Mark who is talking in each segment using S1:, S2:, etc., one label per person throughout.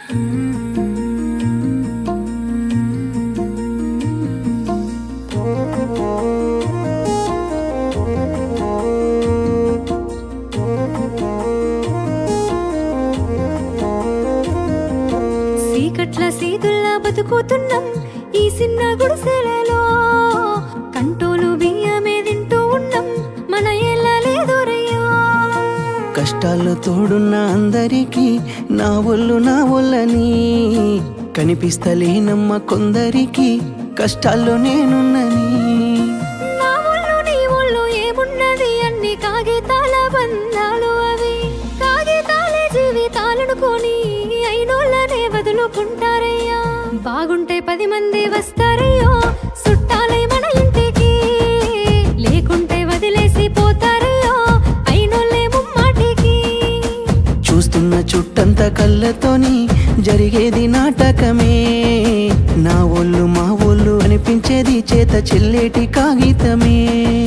S1: సీకట్ల సీతుల్లా బతుకుతున్నాం ఈ చిన్న గుడిసెలలో కంటోలు బియ్యమే తింటూ ఉన్నాం మన ఎలా లేదురయ్యో
S2: కష్టాల్లో తోడున్న అందరికీ నా ఒళ్ళు నా ఒళ్ళని కనిపిస్తలేనమ్మ కొందరికి కష్టాల్లో నేనున్నని
S1: నా ఒళ్ళు నీ ఒళ్ళు ఏమున్నది అన్ని కాగితాల బంధాలు అవి కాగితాలే జీవితాలనుకొని అయినోళ్ళనే వదులుకుంటారయ్యా బాగుంటే పది మంది వస్తారయ్యో చుట్టాలై మన ఇంటికి లేకుంటే వదిలేసి పోతారయ్యో అయినోళ్ళే ముమ్మాటికి
S2: చూస్తున్న చుట్టంత కళ్ళతోని జరిగేది నాటకమే నా ఒళ్ళు మా ఒళ్ళు అనిపించేది చేత చెల్లేటి కాగితమే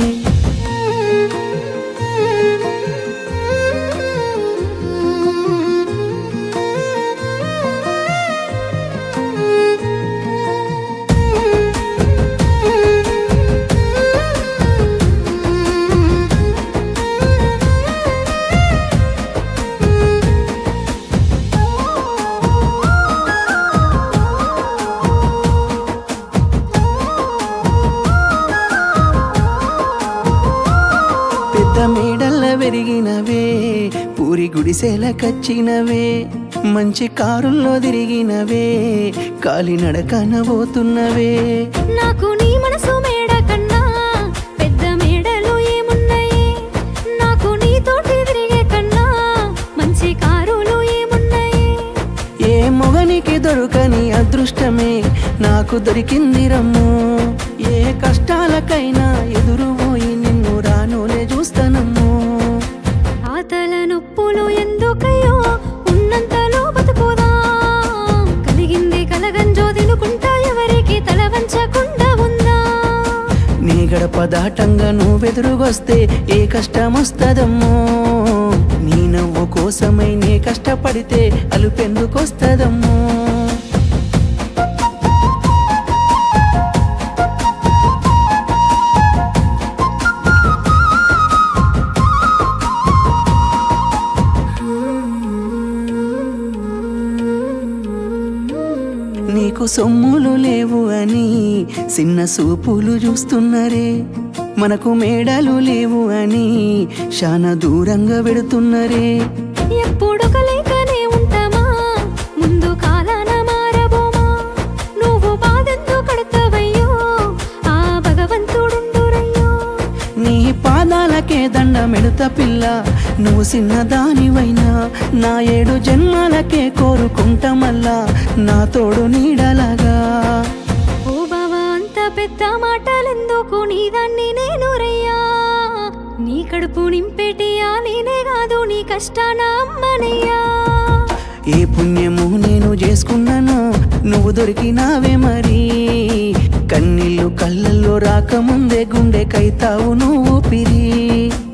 S2: పెద్ద మేడల్ల పెరిగినవే పూరి గుడిసెల కచ్చినవే మంచి కారుల్లో తిరిగినవే కాలినడకన పోతున్నవే
S1: నాకు నీ మనసు మేడ కన్నా పెద్ద మేడలు ఏమున్నాయి నాకు నీతోటి తిరిగే కన్నా మంచి కారులు ఏమున్నాయి
S2: ఏ మొగనికి దొరకని అదృష్టమే నాకు దొరికింది రమ్ము ఏ కష్టాలకైనా ఎదురు పోయి నిన్ను రానోలే చూస్తానమ్ము
S1: ఆతల నొప్పులు ఎందుకయ్యో ఉన్నంతలో బతుకుదా కలిగింది కలగంజో తినుకుంటా ఎవరికి తల వంచకుండా ఉందా
S2: నీ గడప దాటంగా నువ్వెదురుగొస్తే ఏ కష్టం వస్తదమ్మో నీ నవ్వు కోసమై నే కష్టపడితే అలుపెందుకొస్తదమ్మో నీకు సొమ్ములు లేవు అని చిన్న సూపులు చూస్తున్నరే మనకు మేడలు లేవు అని శానా దూరంగా పెడుతున్నరే
S1: ఎప్పుడొక లేకనే ఉంటామా ముందు కాలాన మారబోమా నువ్వు బాధెందు కడతావయ్యో ఆ భగవంతుడుండురయ్యో
S2: నీ పాదాలకే దండమెడుత పిల్ల నువ్వు చిన్నదానివైనా నా ఏడు జన్మాలకే కోరుకుంటా మళ్ళా నా తోడు నీడలాగా
S1: ఓ బావా అంత పెద్ద మాటలెందుకు నీ దాన్ని నేను రయ్యా నీ కడుపు నింపేటియా నేనే కాదు నీ కష్టాన అమ్మనయ్యా
S2: ఏ పుణ్యము నేను చేసుకున్నానో నువ్వు దొరికినావే మరి కన్నీళ్ళు కళ్ళల్లో రాకముందే గుండె కైతావు నువ్వు పిరి